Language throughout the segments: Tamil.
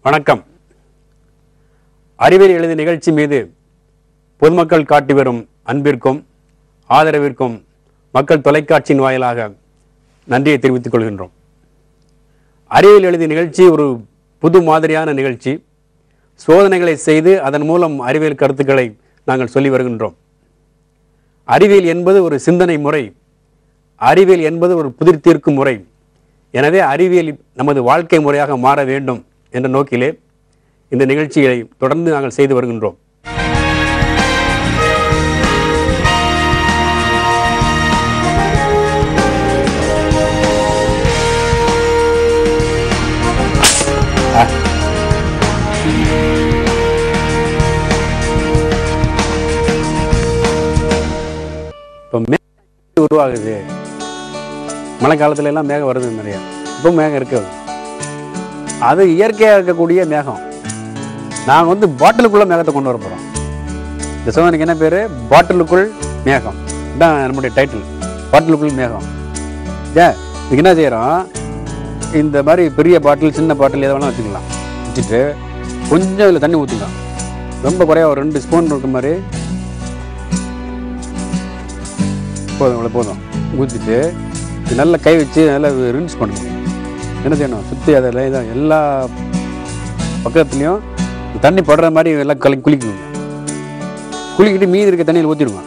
வணக்கம் அறிவியல் எழுதி நிகழ்ச்சி மீது பொதுமக்கள் காட்டி வரும் அன்பிற்கும் ஆதரவிற்கும் மக்கள் தொலைக்காட்சியின் வாயிலாக நன்றியை தெரிவித்துக் கொள்கின்றோம் அறிவியல் எழுதி நிகழ்ச்சி ஒரு புது மாதிரியான நிகழ்ச்சி சோதனைகளை செய்து அதன் மூலம் அறிவியல் கருத்துக்களை நாங்கள் சொல்லி வருகின்றோம் அறிவியல் என்பது ஒரு சிந்தனை முறை அறிவியல் என்பது ஒரு புதிர் தீர்க்கும் முறை எனவே அறிவியல் நமது வாழ்க்கை முறையாக மாற வேண்டும் என்ற நோக்கிலே இந்த நிகழ்ச்சிகளை தொடர்ந்து நாங்கள் செய்து வருகின்றோம் ஆ. இப்போ மேகம் உருவாகுது மழை காலத்துல எல்லாம் மேகம் வருது நிறைய இப்போ மேகம் இருக்காது அது இயற்கையாக இருக்கக்கூடிய மேகம் நாங்கள் வந்து பாட்டிலுக்குள்ள மேகத்தை கொண்டு வர போகிறோம் இந்த சோதனைக்கு என்ன பேர் பாட்டிலுக்குள் மேகம் இதுதான் நம்முடைய டைட்டில் பாட்டிலுக்குள் மேகம் ஏன் இதுக்கு என்ன செய்கிறோம் இந்த மாதிரி பெரிய பாட்டில் சின்ன பாட்டில் எதை வேணால் வச்சுக்கலாம் வச்சுட்டு கொஞ்சம் இதில் தண்ணி ஊற்றிக்கலாம் ரொம்ப குறையா ஒரு ரெண்டு ஸ்பூன் இருக்க மாதிரி போதும் இவ்வளோ போதும் ஊற்றிட்டு இது நல்லா கை வச்சு நல்லா ரின்ஸ் பண்ணணும் என்ன செய்யணும் சுற்றி அதில் இதான் எல்லா பக்கத்துலேயும் தண்ணி படுற மாதிரி எல்லாம் கலி குளிக்கணும் குளிக்கிட்டு மீதி இருக்க தண்ணியில் ஊற்றிடுவோம்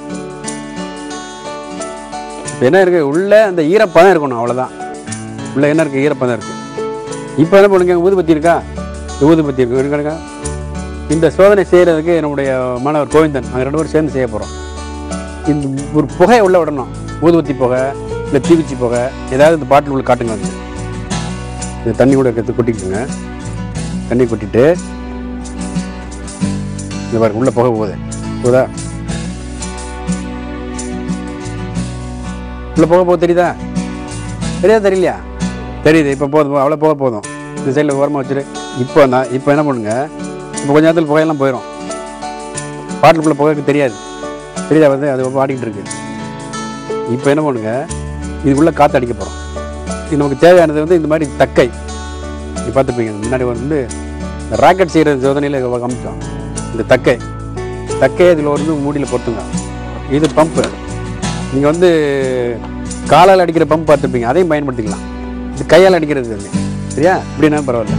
இப்போ என்ன இருக்குது உள்ள அந்த ஈரப்பதம் இருக்கணும் அவ்வளோதான் உள்ள என்ன இருக்குது ஈரப்பதம் இருக்குது இப்போ என்ன பண்ணுங்க ஊதுபத்தி இருக்கா இந்த ஊதுபத்தி இருக்கு இருக்கா இந்த சோதனை செய்கிறதுக்கு என்னுடைய மாணவர் கோவிந்தன் நாங்கள் ரெண்டு பேரும் சேர்ந்து செய்ய போகிறோம் இந்த ஒரு புகையை உள்ள விடணும் ஊதுபத்தி புகை இல்லை தீக்குச்சி புகை ஏதாவது இந்த பாட்டில் உள்ள காட்டுங்க வந்து இந்த தண்ணி கூட எடுத்து கொட்டிக்கோங்க தண்ணி கொட்டிட்டு இந்த பாருங்க உள்ள புகை போகுது போதா உள்ள புகை போகுது தெரியுதா தெரியாதா தெரியலையா தெரியுது இப்போ போதும் அவ்வளோ போக போதும் இந்த சைடில் ஓரமாக வச்சுரு இப்போ நான் இப்போ என்ன பண்ணுங்க இப்போ கொஞ்ச நேரத்தில் புகையெல்லாம் போயிடும் பாட்டிலுக்குள்ள புகைக்கு தெரியாது தெரியுதா வந்து அது பாடிக்கிட்டு இருக்கு இப்போ என்ன பண்ணுங்க இதுக்குள்ளே காற்று அடிக்க போகிறோம் இது நமக்கு தேவையானது வந்து இந்த மாதிரி தக்கை நீ பார்த்துப்பீங்க முன்னாடி வந்து இந்த ராக்கெட் செய்கிற சோதனையில் காமிச்சோம் இந்த தக்கை தக்கையை இதில் வந்து மூடியில் பொறுத்துங்க இது பம்பு நீங்கள் வந்து காலால் அடிக்கிற பம்ப் பார்த்துருப்பீங்க அதையும் பயன்படுத்திக்கலாம் இது கையால் அடிக்கிறது இல்லை சரியா இப்படின்னா பரவாயில்ல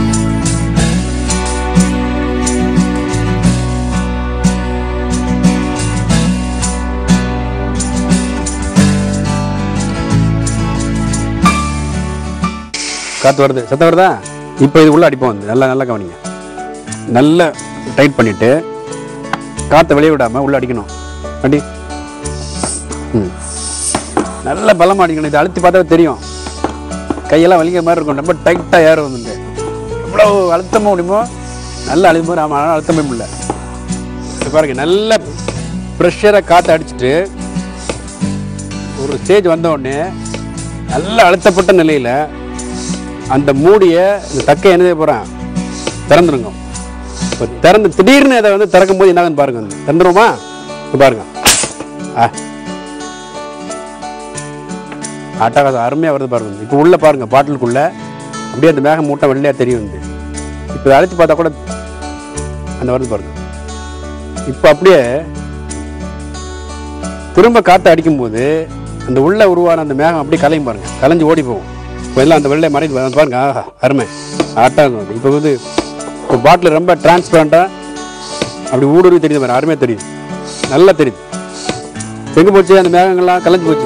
காற்று வருது சத்தம் வருதா இப்போ இது உள்ள அடிப்போம் வந்து நல்லா நல்லா கவனிங்க நல்லா டைட் பண்ணிட்டு காற்றை வெளியே விடாமல் உள்ள அடிக்கணும் அடி ம் நல்ல பலமாக அடிக்கணும் இதை அழுத்தி பார்த்தா தெரியும் கையெல்லாம் வலிக்கிற மாதிரி இருக்கும் ரொம்ப டைட்டாக ஏற வந்துட்டு எவ்வளோ அழுத்தமாக முடியுமோ நல்லா அழுத்தும் போது ஆமாம் அழுத்தமே முடியல இப்ப பாருங்க நல்ல ப்ரெஷரை காற்று அடிச்சிட்டு ஒரு ஸ்டேஜ் வந்த உடனே நல்ல அழுத்தப்பட்ட நிலையில் அந்த மூடியை இந்த தக்கை என்ன செய்ய போகிறேன் திறந்துருங்க இப்போ திறந்து திடீர்னு அதை வந்து திறக்கும் போது என்ன பாருங்க வந்து திறந்துருமா இப்போ பாருங்க ஆ அட்டகாசம் அருமையாக வருது பாருங்க இப்போ உள்ளே பாருங்க பாட்டிலுக்குள்ளே அப்படியே அந்த மேகம் மூட்டை வெள்ளையாக தெரியும் வந்து இப்போ இதை அழைச்சி பார்த்தா கூட அந்த வருது பாருங்க இப்போ அப்படியே திரும்ப காற்று அடிக்கும்போது அந்த உள்ள உருவான அந்த மேகம் அப்படியே கலையும் பாருங்க கலைஞ்சு ஓடி போகும் இப்போ எல்லாம் அந்த வெள்ளை மறைந்து வந்து பாருங்க ஆஹா அருமை ஆட்டம் இப்போ வந்து இப்போ பாட்டில் ரொம்ப டிரான்ஸ்பரண்ட்டாக அப்படி ஊடுருவி தெரியுது பாருங்க அருமையாக தெரியுது நல்லா தெரியுது எங்கே போச்சு அந்த மேகங்கள்லாம் கலைஞ்சு போச்சு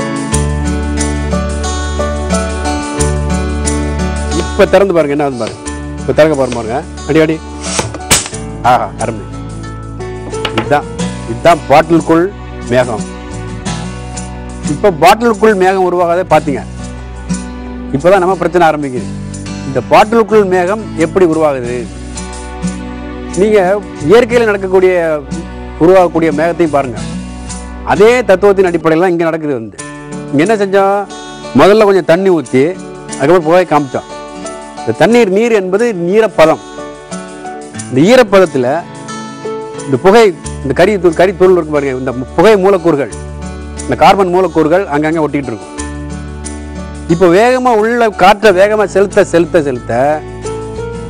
இப்போ திறந்து பாருங்க என்ன ஆகுது பாருங்க இப்போ திறக்க பாருங்க பாருங்க அடி அடி ஆஹா அருமை இதுதான் இதுதான் பாட்டிலுக்குள் மேகம் இப்போ பாட்டிலுக்குள் மேகம் உருவாகாதே பார்த்தீங்க இப்போதான் நம்ம பிரச்சனை ஆரம்பிக்குது இந்த பாட்டிலுக்குள் மேகம் எப்படி உருவாகுது நீங்க இயற்கையில் நடக்கக்கூடிய உருவாகக்கூடிய மேகத்தையும் பாருங்க அதே தத்துவத்தின் அடிப்படையில் இங்கே நடக்குது வந்து இங்க என்ன செஞ்சோம் முதல்ல கொஞ்சம் தண்ணி ஊற்றி அதுக்கப்புறம் புகை காமிச்சோம் இந்த தண்ணீர் நீர் என்பது ஈரப்பதம் இந்த ஈரப்பதத்தில் இந்த புகை இந்த கரி தூள் கரி தூள் இருக்கு பாருங்க இந்த புகை மூலக்கூறுகள் இந்த கார்பன் மூலக்கூறுகள் அங்கங்கே ஒட்டிக்கிட்டு இருக்கும் இப்போ வேகமாக உள்ள காற்றை வேகமாக செலுத்த செலுத்த செலுத்த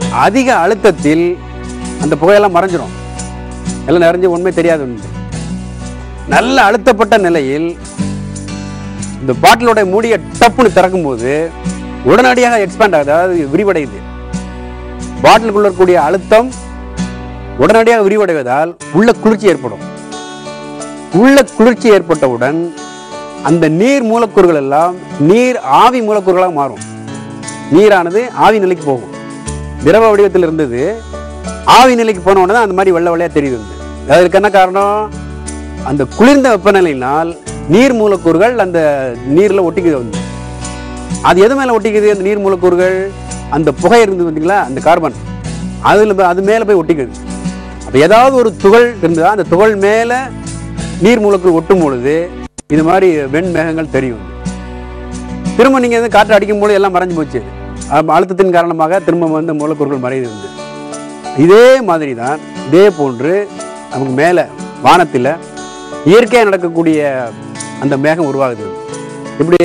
அதிக அழுத்தத்தில் அந்த புகையெல்லாம் மறைஞ்சிரும் எல்லாம் நிறைஞ்சு உண்மை தெரியாது ஒன்று நல்ல அழுத்தப்பட்ட நிலையில் இந்த பாட்டிலோட மூடியை டப்புன்னு திறக்கும்போது உடனடியாக எக்ஸ்பேண்ட் ஆகுது அதாவது விரிவடையுது பாட்டிலுக்குள்ள இருக்கக்கூடிய அழுத்தம் உடனடியாக விரிவடைவதால் உள்ள குளிர்ச்சி ஏற்படும் உள்ள குளிர்ச்சி ஏற்பட்டவுடன் அந்த நீர் மூலக்கூறுகள் எல்லாம் நீர் ஆவி மூலக்கூறுகளாக மாறும் நீரானது ஆவி நிலைக்கு போகும் திரவ வடிவத்தில் இருந்தது ஆவி நிலைக்கு போன உடனே தான் அந்த மாதிரி வெள்ளை வெள்ளையா தெரியுது வந்து. அதற்கு என்ன காரணம் அந்த குளிர்ந்த வெப்பநிலையினால் நீர் மூலக்கூறுகள் அந்த நீர்ல ஒட்டிக்குது வந்து அது எது மேல ஒட்டிக்குது அந்த நீர் மூலக்கூறுகள் அந்த புகை இருந்து பார்த்தீங்களா அந்த கார்பன் அதுல போய்- அது மேல போய் ஒட்டிக்குது அப்ப ஏதாவது ஒரு துகள் இருந்தா அந்த துகள் மேல நீர் மூலக்கூறு ஒட்டும் பொழுது இது மாதிரி வெண்மேகங்கள் தெரியும் திரும்ப நீங்க வந்து காற்று அடிக்கும் போது எல்லாம் மறைஞ்சு போச்சு அப்ப அழுத்தத்தின் காரணமாக திரும்ப வந்து மூலக்கூறுகள் மறையுது வந்து இதே மாதிரி தான் இதே போன்று நமக்கு மேலே வானத்தில் இயற்கையாக நடக்கக்கூடிய அந்த மேகம் உருவாகுது இப்படி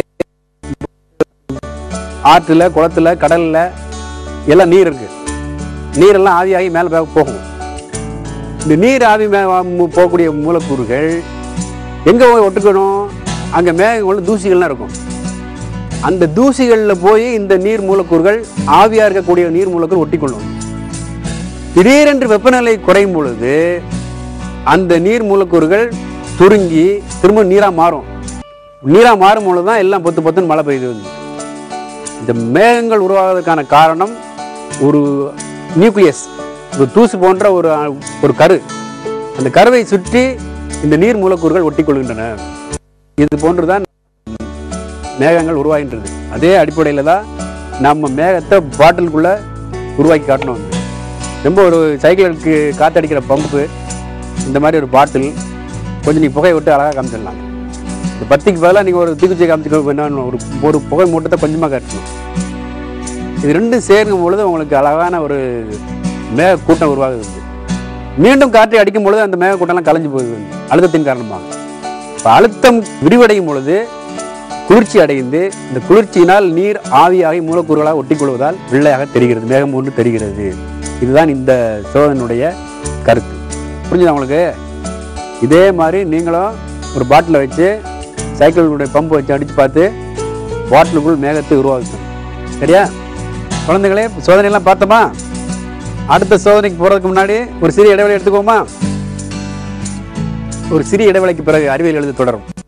ஆற்றுல குளத்துல கடல்ல எல்லாம் நீர் இருக்கு நீரெல்லாம் ஆவியாகி மேலே போகும் இந்த நீர் ஆவி மே மு- போகக்கூடிய மூலக்கூறுகள் எங்கே போய் ஒட்டுக்கணும் அங்கே மேகங்கள் தூசிகள்லாம் இருக்கும் அந்த தூசிகளில் போய் இந்த நீர் மூலக்கூறுகள் ஆவியாக இருக்கக்கூடிய நீர் மூலக்கூறு ஒட்டிக்கொள்ளும் திடீரென்று வெப்பநிலை குறையும் பொழுது அந்த நீர் மூலக்கூறுகள் சுருங்கி திரும்ப நீராக மாறும் நீராக மாறும் பொழுது தான் எல்லாம் பொத்து பொத்துன்னு மழை பெய்யுது வந்து. இந்த மேகங்கள் உருவாவதற்கான காரணம் ஒரு நியூக்ளியஸ் ஒரு தூசு போன்ற ஒரு ஒரு கரு அந்த கருவை சுற்றி இந்த நீர் மூலக்கூறுகள் ஒட்டிக்கொள்கின்றன இது போன்றுதான் மேகங்கள் உருவாகின்றது அதே அடிப்படையில் தான் நம்ம மேகத்தை பாட்டிலுக்குள்ள உருவாக்கி காட்டணும் வந்து. ரொம்ப ஒரு சைக்கிளுக்கு காத்தடிக்கிற பம்பு இந்த மாதிரி ஒரு பாட்டில் கொஞ்சம் நீ புகையை விட்டு அழகாக காமிச்சிடலாம் இந்த பத்திக்கு பதிலாக நீங்கள் ஒரு தீக்குச்சியை காமிச்சிக்க என்ன ஒரு ஒரு புகை மூட்டத்தை கொஞ்சமாக காட்டணும் இது ரெண்டும் சேர்க்கும் பொழுது உங்களுக்கு அழகான ஒரு மேக கூட்டம் உருவாகுது வந்து. மீண்டும் காற்றை அடிக்கும் பொழுது அந்த மேக கூட்டம்லாம் கலைஞ்சு போகுது வந்து, அழுத்தத்தின் காரணமாக இப்போ அழுத்தம் விரிவடையும் பொழுது குளிர்ச்சி அடைந்து இந்த குளிர்ச்சியினால் நீர் ஆவியாகி மூலக்கூறுகளாக ஒட்டிக்கொள்வதால் வெள்ளையாக தெரிகிறது மேகம் ஒன்று தெரிகிறது இதுதான் இந்த சோதனையுடைய கருத்து புரிஞ்சுதா உங்களுக்கு இதே மாதிரி நீங்களும் ஒரு பாட்டிலை வச்சு சைக்கிளுடைய பம்பு வச்சு அடித்து பார்த்து பாட்டிலுக்குள் மேகத்தை உருவாக்கணும் சரியா குழந்தைகளே சோதனையெல்லாம் பார்த்தோமா அடுத்த சோதனைக்கு போகிறதுக்கு முன்னாடி ஒரு சிறிய இடைவெளி எடுத்துக்கோமா ஒரு சிறிய இடைவெளிக்கு பிறகு அறிவியல் எழுத தொடரும்